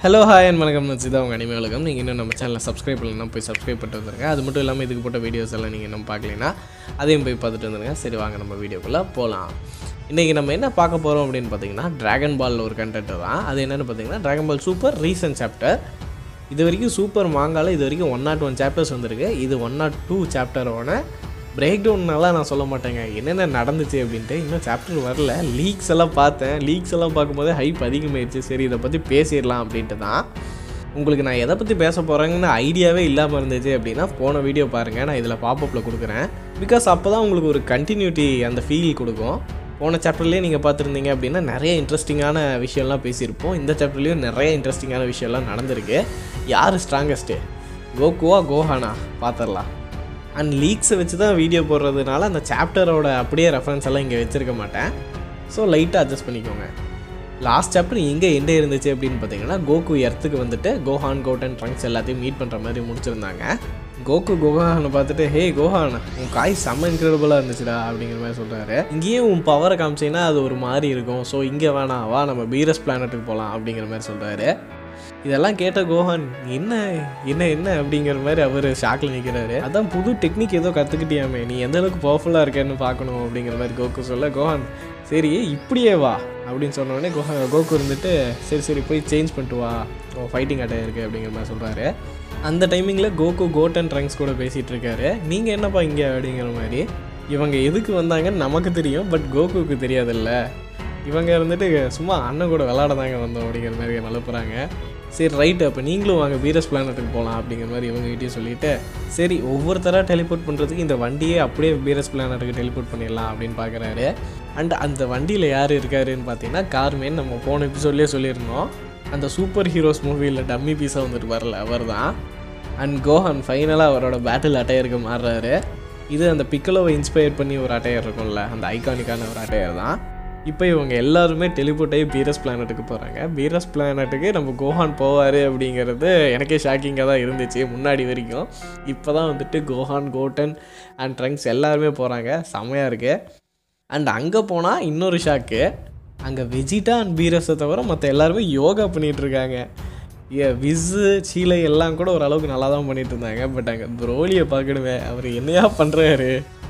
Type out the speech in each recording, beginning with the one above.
hello hi and வணக்கம் நான் சிதா உங்கள் அனிமே உலகம் நீங்கள் இன்னும் நம்ம சேனலை சப்ஸ்கிரைப் பண்ணலாம் போய் சப்ஸ்கிரைப் பண்ணிட்டு வந்துருங்க அது மட்டும் இல்லாமல் இதுக்கு போட்ட வீடியோஸ் எல்லாம் நீங்கள் இன்னும் பார்க்கலைன்னா அதையும் போய் பார்த்துட்டு வந்துருங்க சரி வாங்க நம்ம வீடியோக்குள்ளே போகலாம் இன்றைக்கி நம்ம என்ன பார்க்க போகிறோம் அப்படின்னு பார்த்தீங்கன்னா ட்ராகன் பால் ஒரு கண்டென்ட் தான் அது என்னென்னு பார்த்தீங்கன்னா dragon ball super recent chapter இது வரைக்கும் சூப்பர் மாங்கால இது வரைக்கும் ஒன் நாட் ஒன் சாப்டர்ஸ் வந்திருக்கு இது ஒன் நாட் டூ சாப்டரோட பிரேக் டவுன்னெல்லாம் நான் சொல்ல மாட்டேங்க என்னென்ன நடந்துச்சு அப்படின்ட்டு இன்னும் சாப்டர் வரல லீக்ஸ் எல்லாம் பார்த்தேன் லீக்ஸ் எல்லாம் பார்க்கும்போது ஹைப் அதிகமாயிடுச்சு சரி இதை பற்றி பேசிடலாம் அப்படின்ட்டு தான் உங்களுக்கு நான் எதை பற்றி பேச போகிறேங்கன்னு ஐடியாவே இல்லாமல் இருந்துச்சு அப்படின்னா போன வீடியோ பாருங்கள் நான் இதில் பாப்பப்பில் கொடுக்குறேன் பிகாஸ் அப்போ தான் உங்களுக்கு ஒரு கண்டினியூட்டி அந்த ஃபீல் கொடுக்கும் போன சாப்டர்லேயே நீங்கள் பார்த்துருந்தீங்க அப்படின்னா நிறைய இன்ட்ரெஸ்டிங்கான விஷயம்லாம் பேசியிருப்போம் இந்த சாப்டர்லேயும் நிறைய இன்ட்ரெஸ்டிங்கான விஷயம்லாம் நடந்திருக்கு யார் ஸ்ட்ராங்கஸ்ட்டு கோகுவா கோஹானா பார்த்துடலாம் அண்ட் லீக்ஸை வச்சு தான் வீடியோ போடுறதுனால அந்த சாப்டரோட அப்படியே ரெஃபரன்ஸ் எல்லாம் இங்கே வச்சுருக்க மாட்டேன் ஸோ லைட்டாக அட்ஜஸ்ட் பண்ணிக்கோங்க லாஸ்ட் சாப்டர் எங்கே எண்டே இருந்துச்சு அப்படின்னு பார்த்தீங்கன்னா கோகு எர்த்துக்கு வந்துட்டு கோஹான் கோட்டன் ட்ரங்க்ஸ் எல்லாத்தையும் மீட் பண்ணுற மாதிரி முடிச்சிருந்தாங்க கோகு கோஹானை பார்த்துட்டு ஹே கோஹான் உன் காய் செம்ம இன்க்ரெடிபிளாக இருந்துச்சுடா அப்படிங்கிற மாதிரி சொல்கிறாரு இங்கேயும் உன் பவரை காமிச்சிங்கன்னா அது ஒரு மாதிரி இருக்கும் ஸோ இங்கே வேணாம் வா நம்ம பீரஸ் பிளானட்டுக்கு போகலாம் அப்படிங்கிற மாதிரி சொல்கிறாரு இதெல்லாம் கேட்ட கோஹான் என்ன என்ன என்ன அப்படிங்கிற மாதிரி அவர் ஷாக்கில் நிற்கிறாரு அதான் புது டெக்னிக் ஏதோ கற்றுக்கிட்டியாமே நீ எந்த அளவுக்கு பவர்ஃபுல்லாக இருக்கேன்னு பார்க்கணும் அப்படிங்கிற மாதிரி கோகு சொல்ல கோஹான் சரி இப்படியே வா அப்படின்னு சொன்ன உடனே கோஹா கோகு இருந்துட்டு சரி சரி போய் சேஞ்ச் பண்ணிட்டு வா ஃபைட்டிங் அட்டையாக இருக்குது அப்படிங்கிற மாதிரி சொல்கிறாரு அந்த டைமிங்கில் கோகு கோட்டன் ட்ரங்க்ஸ் கூட பேசிகிட்டு இருக்காரு நீங்கள் என்னப்பா இங்கே அப்படிங்கிற மாதிரி இவங்க எதுக்கு வந்தாங்கன்னு நமக்கு தெரியும் பட் கோகுக்கு தெரியாதுல்ல இவங்க இருந்துட்டு சும்மா அண்ணன் கூட விளாட தாங்க வந்தோம் அப்படிங்கிற மாதிரி அனுப்புகிறாங்க சரி ரைட்டு அப்போ நீங்களும் வாங்க வீரஸ் பிளானட்டுக்கு போகலாம் அப்படிங்கிற மாதிரி இவங்ககிட்டயும் சொல்லிட்டு சரி ஒவ்வொருத்தராக டெலிபோர்ட் பண்ணுறதுக்கு இந்த வண்டியே அப்படியே வீரஸ் பிளானட்டுக்கு டெலிபோர்ட் பண்ணிடலாம் அப்படின்னு பார்க்குறாரு அண்ட் அந்த வண்டியில் யார் இருக்காருன்னு பார்த்தீங்கன்னா கார்மேன் நம்ம போன எபிசோட்லேயே சொல்லியிருந்தோம் அந்த சூப்பர் ஹீரோஸ் மூவியில் டம்மி பீஸாக வந்துட்டு வரல அவர் தான் அண்ட் கோஹன் ஃபைனலாக அவரோட பேட்டில் அட்டையருக்கு மாறுறாரு இது அந்த பிக்கலோவை இன்ஸ்பயர் பண்ணி ஒரு அட்டையர் இருக்கும்ல அந்த ஐகானிக்கான ஒரு அட்டையர் தான் இப்போ இவங்க எல்லாருமே டெலிபோர்ட் ஆகி பீரஸ் பிளானட்டுக்கு போகிறாங்க பீரஸ் பிளானட்டுக்கு நம்ம கோஹான் போவார் அப்படிங்கிறது எனக்கே ஷாக்கிங்காக தான் இருந்துச்சு முன்னாடி வரைக்கும் இப்போ தான் வந்துட்டு கோஹான் கோட்டன் அண்ட் ட்ரங்க்ஸ் எல்லாருமே போகிறாங்க செமையாக இருக்குது அண்ட் அங்கே போனால் இன்னொரு ஷாக்கு அங்கே வெஜிடா அண்ட் பீரஸை தவிர மற்ற எல்லாருமே யோகா பண்ணிகிட்டு இருக்காங்க ஏ விஸு சீலை எல்லாம் கூட ஓரளவுக்கு நல்லா தான் பண்ணிட்டு இருந்தாங்க பட் அங்கே ப்ரோலியை பார்க்கணுமே அவர் என்னையா பண்ணுறாரு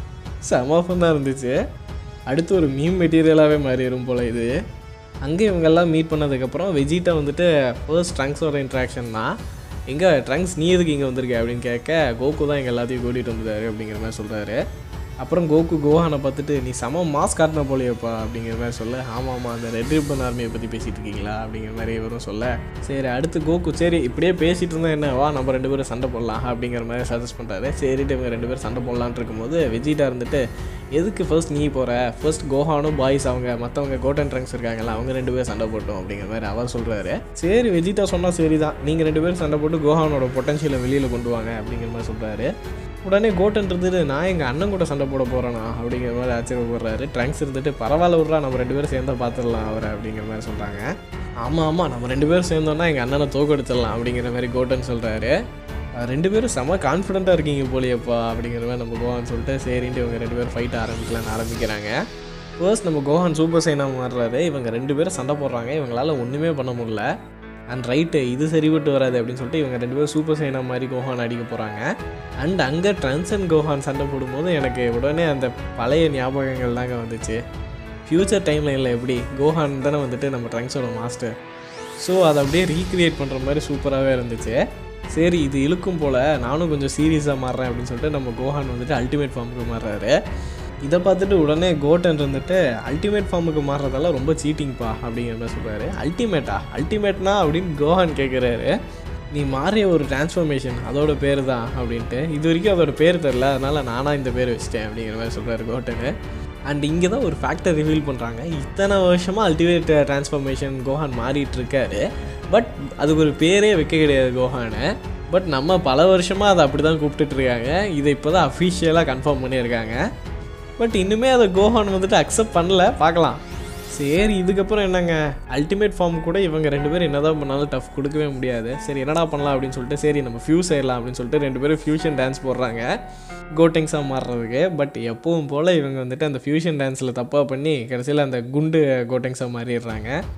செம தான் இருந்துச்சு அடுத்து ஒரு மீம் மெட்டீரியலாகவே மாறிடும் போல் இது அங்கே இவங்கெல்லாம் மீட் பண்ணதுக்கப்புறம் வெஜிட்டா வந்துட்டு ஃபர்ஸ்ட் ட்ரங்க்ஸோட இன்ட்ராக்ஷன் தான் எங்கே ட்ரங்க்ஸ் நீ எதுக்கு இங்கே வந்திருக்க அப்படின்னு கேட்க கோகு தான் எங்கள் எல்லாத்தையும் கூட்டிகிட்டு வந்துட்டாரு அப்படிங்கிற மாதிரி சொல்கிறாரு அப்புறம் கோகு கோஹானை பார்த்துட்டு நீ செம மாஸ் காட்டின போலையப்பா அப்படிங்கிற மாதிரி சொல்ல ஆமாம் ஆமாம் அந்த ரெட் ரிப்பன் ஆர்மியை பற்றி பேசிகிட்டு இருக்கீங்களா அப்படிங்கிற மாதிரி இவரும் சொல்ல சரி அடுத்து கோகு சரி இப்படியே பேசிகிட்டு இருந்தா என்ன வா நம்ம ரெண்டு பேரும் சண்டை போடலாம் அப்படிங்கிற மாதிரி சஜஸ்ட் பண்ணுறாரு சரிட்டு இவங்க ரெண்டு பேரும் சண்டை போடலான்ட்டு இருக்கும்போது வெஜிட்டா இருந்துட்டு எதுக்கு ஃபர்ஸ்ட் நீ போகிற ஃபர்ஸ்ட் கோஹானும் பாய்ஸ் அவங்க மற்றவங்க கோட்டன் ட்ரங்க்ஸ் இருக்காங்கல்ல அவங்க ரெண்டு பேரும் சண்டை போட்டோம் அப்படிங்கிற மாதிரி அவர் சொல்கிறாரு சரி வெஜிட்டா சொன்னால் சரி தான் நீங்கள் ரெண்டு பேரும் சண்டை போட்டு கோஹானோட பொட்டன்ஷியலை வெளியில் கொண்டு வாங்க அப்படிங்கிற மாதிரி சொல்கிறாரு உடனே கோட்டன் இருந்துட்டு நான் எங்கள் அண்ணன் கூட சண்டை போட போகிறேனா அப்படிங்கிற மாதிரி ஆச்சரியப்படுறாரு ட்ரங்க்ஸ் இருந்துட்டு பரவாயில்ல விட்றா நம்ம ரெண்டு பேரும் சேர்ந்தா பார்த்துடலாம் அவரை அப்படிங்கிற மாதிரி சொல்கிறாங்க ஆமாம் ஆமாம் நம்ம ரெண்டு பேரும் சேர்ந்தோன்னா எங்கள் அண்ணனை தோக்கடிச்சிடலாம் அப்படிங்கிற மாதிரி கோட்டன் சொல்கிறாரு ரெண்டு பேரும் செம கான்ஃபிடென்ட்டாக இருக்கீங்க போலியப்பா அப்படிங்கிற மாதிரி நம்ம கோவான்னு சொல்லிட்டு சரின்ட்டு இவங்க ரெண்டு பேரும் ஃபைட் ஆரம்பிக்கலான்னு ஆரம்பிக்கிறாங்க ஃபர்ஸ்ட் நம்ம கோஹான் சூப்பர் சைனா மாறுறாரு இவங்க ரெண்டு பேரும் சண்டை போடுறாங்க இவங்களால ஒன்றுமே பண்ண முடியல அண்ட் ரைட்டு இது சரிபட்டு வராது அப்படின்னு சொல்லிட்டு இவங்க ரெண்டு பேரும் சூப்பர் சைனா மாதிரி கோஹான் அடிக்க போகிறாங்க அண்ட் அங்கே ட்ரன்ஸ் அண்ட் கோஹான் சண்டை போடும்போது எனக்கு உடனே அந்த பழைய ஞாபகங்கள் தாங்க வந்துச்சு ஃப்யூச்சர் டைம்லைனில் எப்படி கோஹான் தானே வந்துட்டு நம்ம ட்ரங்க்ஸோட மாஸ்டர் ஸோ அதை அப்படியே ரீக்ரியேட் பண்ணுற மாதிரி சூப்பராகவே இருந்துச்சு சரி இது இழுக்கும் போல் நானும் கொஞ்சம் சீரியஸாக மாறுறேன் அப்படின்னு சொல்லிட்டு நம்ம கோஹான் வந்துட்டு அல்டிமேட் ஃபார்முக்கு மாறுறாரு இதை பார்த்துட்டு உடனே கோட்டன் இருந்துட்டு அல்டிமேட் ஃபார்முக்கு மாறுறதெல்லாம் ரொம்ப சீட்டிங்ப்பா அப்படிங்கிற மாதிரி சொல்கிறாரு அல்டிமேட்டா அல்டிமேட்னா அப்படின்னு கோஹான் கேட்குறாரு நீ மாறிய ஒரு டிரான்ஸ்ஃபர்மேஷன் அதோட பேர் தான் அப்படின்ட்டு இது வரைக்கும் அதோட பேர் தெரில அதனால் நானாக இந்த பேர் வச்சிட்டேன் அப்படிங்கிற மாதிரி சொல்கிறாரு கோட்டனு அண்ட் இங்கே தான் ஒரு ஃபேக்டர் ரிவீல் பண்ணுறாங்க இத்தனை வருஷமாக அல்டிமேட் டிரான்ஸ்ஃபர்மேஷன் கோஹான் மாறிட்டு இருக்காரு பட் அதுக்கு ஒரு பேரே வைக்க கிடையாது கோஹானு பட் நம்ம பல வருஷமாக அதை அப்படி தான் கூப்பிட்டுட்டு இருக்காங்க இதை இப்போ தான் அஃபிஷியலாக கன்ஃபார்ம் பண்ணியிருக்காங்க பட் இன்னுமே அதை கோஹான் வந்துட்டு அக்செப்ட் பண்ணல பார்க்கலாம் சரி இதுக்கப்புறம் என்னங்க அல்டிமேட் ஃபார்ம் கூட இவங்க ரெண்டு பேரும் என்னதான் பண்ணாலும் டஃப் கொடுக்கவே முடியாது சரி என்னடா பண்ணலாம் அப்படின்னு சொல்லிட்டு சரி நம்ம ஃபியூஸ் ஆயிடலாம் அப்படின்னு சொல்லிட்டு ரெண்டு பேரும் ஃபியூஷன் டான்ஸ் போடுறாங்க கோட்டிங்ஸாக மாறுறதுக்கு பட் எப்பவும் போல் இவங்க வந்துட்டு அந்த ஃபியூஷன் டான்ஸில் தப்பாக பண்ணி கடைசியில் அந்த குண்டு கோட்டிங்ஸாக மாறிடுறாங்க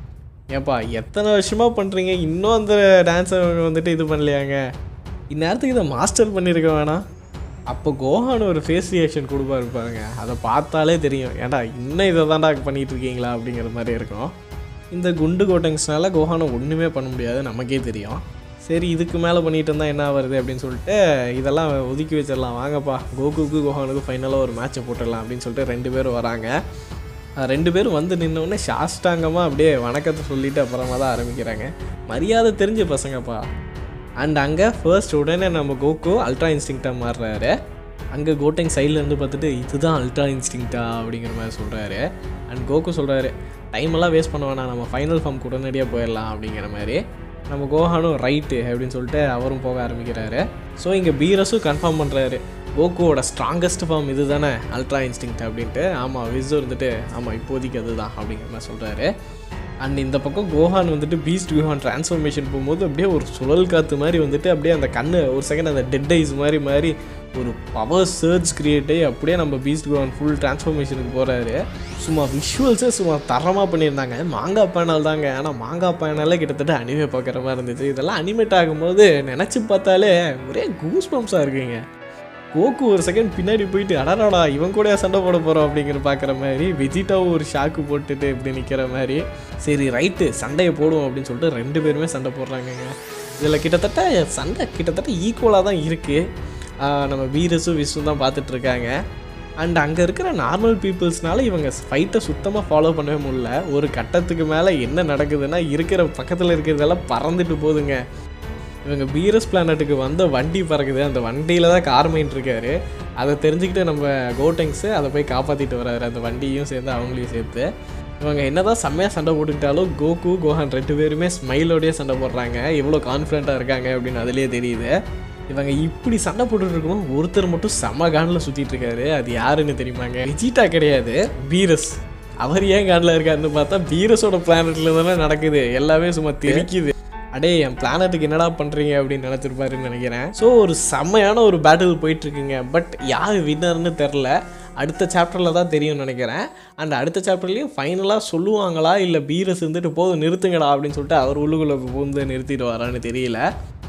ஏப்பா எத்தனை வருஷமாக பண்ணுறீங்க இன்னும் அந்த டான்ஸை வந்துட்டு இது பண்ணலையாங்க இந்நேரத்துக்கு இதை மாஸ்டர் பண்ணியிருக்க வேணாம் அப்போ கோஹான் ஒரு ஃபேஸ் ரியாக்ஷன் கொடுப்பாரு பாருங்க அதை பார்த்தாலே தெரியும் ஏன்டா இன்னும் இதை தான்டா பண்ணிட்டு இருக்கீங்களா அப்படிங்கிற மாதிரி இருக்கும் இந்த குண்டு கோட்டங்ஸ்னால கோஹானை ஒன்றுமே பண்ண முடியாது நமக்கே தெரியும் சரி இதுக்கு மேலே பண்ணிட்டு இருந்தால் என்ன வருது அப்படின்னு சொல்லிட்டு இதெல்லாம் ஒதுக்கி வச்சிடலாம் வாங்கப்பா கோகுக்கு கோஹானுக்கு ஃபைனலாக ஒரு மேட்சை போட்டுடலாம் அப்படின்னு சொல்லிட்டு ரெண்டு பேரும் வராங்க அஹ் ரெண்டு பேரும் வந்து நின்னோடனே சாஷ்டாங்கமாக அப்படியே வணக்கத்தை சொல்லிட்டு அப்புறமா தான் ஆரம்பிக்கிறாங்க மரியாதை தெரிஞ்ச பசங்கப்பா அண்ட் அங்கே ஃபர்ஸ்ட் உடனே நம்ம கோகு அல்ட்ரா இன்ஸ்டிங்க்டாக மாறுறாரு அங்கே கோட்டிங் சைடில் இருந்து பார்த்துட்டு இதுதான் அல்ட்ரா இன்ஸ்டிங்க்டா அப்படிங்கிற மாதிரி சொல்கிறாரு அண்ட் கோகு சொல்கிறாரு டைம் எல்லாம் வேஸ்ட் பண்ண வேணாம் நம்ம ஃபைனல் ஃபார்ம் உடனடியாக போயிடலாம் அப்படிங்கிற மாதிரி நம்ம கோஹானும் ரைட்டு அப்படின்னு சொல்லிட்டு அவரும் போக ஆரம்பிக்கிறாரு ஸோ இங்கே பீரஸும் கன்ஃபார்ம் பண்ணுறாரு கோகுவோட ஸ்ட்ராங்கஸ்ட் ஃபார்ம் இது தானே அல்ட்ரா இன்ஸ்டிங்க்ட் அப்படின்ட்டு ஆமாம் விஸ் இருந்துட்டு ஆமாம் இப்போதைக்கு அதுதான் அப்படிங்கிற மாதிரி சொல்கிறாரு அண்ட் இந்த பக்கம் கோஹான் வந்துட்டு பீஸ்ட் கோஹான் ட்ரான்ஸ்ஃபர்மேஷன் போகும்போது அப்படியே ஒரு சுழல் காற்று மாதிரி வந்துட்டு அப்படியே அந்த கண்ணு ஒரு செகண்ட் அந்த டெட் ஐஸ் மாதிரி மாதிரி ஒரு பவர் சர்ச் கிரியேட் ஆகி அப்படியே நம்ம பீஸ்ட் கோஹான் ஃபுல் ட்ரான்ஸ்ஃபர்மேஷனுக்கு போகிறாரு சும்மா விஷுவல்ஸே சும்மா தரமாக பண்ணியிருந்தாங்க மாங்காய் பேனல் தாங்க ஆனால் மாங்காய் பேனலே கிட்டத்தட்ட அனிமே பார்க்குற மாதிரி இருந்துச்சு இதெல்லாம் அனிமேட் ஆகும்போது நினச்சி பார்த்தாலே ஒரே கூஸ் பம்ப்ஸாக இருக்குங்க கோக்கு ஒரு செகண்ட் பின்னாடி போயிட்டு அடராடா இவன் கூட சண்டை போட போகிறோம் அப்படிங்கிற பார்க்குற மாதிரி வெஜிட்டாவும் ஒரு ஷாக்கு போட்டுட்டு இப்படி நிற்கிற மாதிரி சரி ரைட்டு சண்டையை போடுவோம் அப்படின்னு சொல்லிட்டு ரெண்டு பேருமே சண்டை போடுறாங்கங்க இதில் கிட்டத்தட்ட சண்டை கிட்டத்தட்ட ஈக்குவலாக தான் இருக்குது நம்ம வீரஸும் விஸும் தான் பார்த்துட்டு இருக்காங்க அண்ட் அங்கே இருக்கிற நார்மல் பீப்புள்ஸ்னால இவங்க ஃபைட்டை சுத்தமாக ஃபாலோ பண்ணவே முடியல ஒரு கட்டத்துக்கு மேலே என்ன நடக்குதுன்னா இருக்கிற பக்கத்தில் இருக்கிறதெல்லாம் பறந்துட்டு போகுதுங்க இவங்க பீரஸ் பிளானட்டுக்கு வந்த வண்டி பறக்குது அந்த வண்டியில் தான் கார்மைன் இருக்காரு அதை தெரிஞ்சுக்கிட்டு நம்ம கோட்டங்ஸு அதை போய் காப்பாற்றிட்டு வராரு அந்த வண்டியும் சேர்ந்து அவங்களையும் சேர்த்து இவங்க என்னதான் செம்மையாக சண்டை போட்டுக்கிட்டாலும் கோகு கோஹான் ரெண்டு பேருமே ஸ்மைலோடயே சண்டை போடுறாங்க எவ்வளோ கான்ஃபிடண்ட்டாக இருக்காங்க அப்படின்னு அதுலேயே தெரியுது இவங்க இப்படி சண்டை போட்டுட்டு இருக்கும்போது ஒருத்தர் மட்டும் செம்ம காண்டில் சுற்றிட்டு இருக்காரு அது யாருன்னு தெரியுமாங்க விஜிட்டா கிடையாது பீரஸ் அவர் ஏன் காண்டில் இருக்காருன்னு பார்த்தா பீரஸோட பிளானட்ல தானே நடக்குது எல்லாமே சும்மா தெரிக்குது அடே என் பிளானட்டுக்கு என்னடா பண்ணுறீங்க அப்படின்னு நினச்சிருப்பாருன்னு நினைக்கிறேன் ஸோ ஒரு செம்மையான ஒரு பேட்டில் போயிட்டுருக்குங்க பட் யார் வின்னர்னு தெரில அடுத்த சாப்டரில் தான் தெரியும்னு நினைக்கிறேன் அண்ட் அடுத்த சாப்டர்லேயும் ஃபைனலாக சொல்லுவாங்களா இல்லை பீரஸ் இருந்துட்டு போதும் நிறுத்துங்கடா அப்படின்னு சொல்லிட்டு அவர் உள்ளுக்குள்ளே புகுந்து நிறுத்திட்டு வரான்னு தெரியல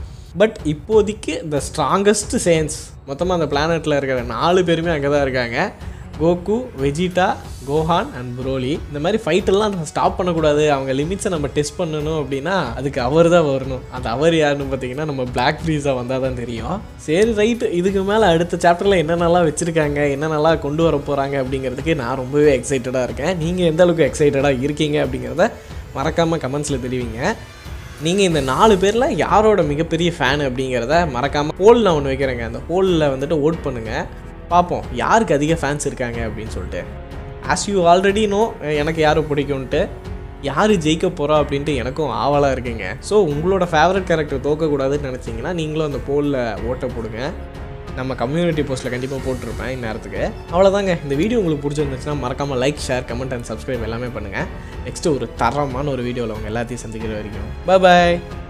பட் இப்போதைக்கு த ஸ்ட்ராங்கஸ்ட் சேன்ஸ் மொத்தமாக அந்த பிளானட்டில் இருக்கிற நாலு பேருமே அங்கே தான் இருக்காங்க Goku Vegeta Gohan and Broly இந்த மாதிரி ஃபைட்டெல்லாம் ஸ்டாப் பண்ணக்கூடாது அவங்க லிமிட்ஸை நம்ம டெஸ்ட் பண்ணணும் அப்படின்னா அதுக்கு அவர் தான் வரணும் அந்த அவர் யாருன்னு பார்த்தீங்கன்னா நம்ம பிளாக் ஃப்ரீஸாக வந்தால் தான் தெரியும் சரி ரைட்டு இதுக்கு மேலே அடுத்த சாப்டரில் என்னென்னலாம் வச்சுருக்காங்க என்னென்னலாம் கொண்டு வர போகிறாங்க அப்படிங்கிறதுக்கு நான் ரொம்பவே எக்ஸைட்டடாக இருக்கேன் நீங்கள் எந்த அளவுக்கு எக்ஸைட்டடாக இருக்கீங்க அப்படிங்கிறத மறக்காமல் கமெண்ட்ஸில் தெரிவிங்க நீங்கள் இந்த நாலு பேரில் யாரோட மிகப்பெரிய ஃபேன் அப்படிங்கிறத மறக்காமல் போல் நான் ஒன்று வைக்கிறேங்க அந்த போலில் வந்துட்டு ஓட் பண்ணுங்கள் பார்ப்போம் யாருக்கு அதிக ஃபேன்ஸ் இருக்காங்க அப்படின்னு சொல்லிட்டு ஆஸ் யூ ஆல்ரெடி நோ எனக்கு யாரை பிடிக்கும்ன்ட்டு யார் ஜெயிக்க போகிறா அப்படின்ட்டு எனக்கும் ஆவலாக இருக்குங்க ஸோ உங்களோட ஃபேவரட் கேரக்டர் தோக்கக்கூடாதுன்னு நினச்சிங்கன்னா நீங்களும் அந்த போலில் ஓட்டை போடுங்க நம்ம கம்யூனிட்டி போஸ்ட்டில் கண்டிப்பாக போட்டிருப்பேன் இந்நேரத்துக்கு அவ்வளோதாங்க இந்த வீடியோ உங்களுக்கு பிடிச்சிருந்துச்சுன்னா மறக்காமல் like share comment and subscribe எல்லாமே பண்ணுங்கள் நெக்ஸ்ட்டு ஒரு தரமான ஒரு வீடியோவில் உங்கள் எல்லாத்தையும் சந்திக்கிற வரைக்கும் பாய்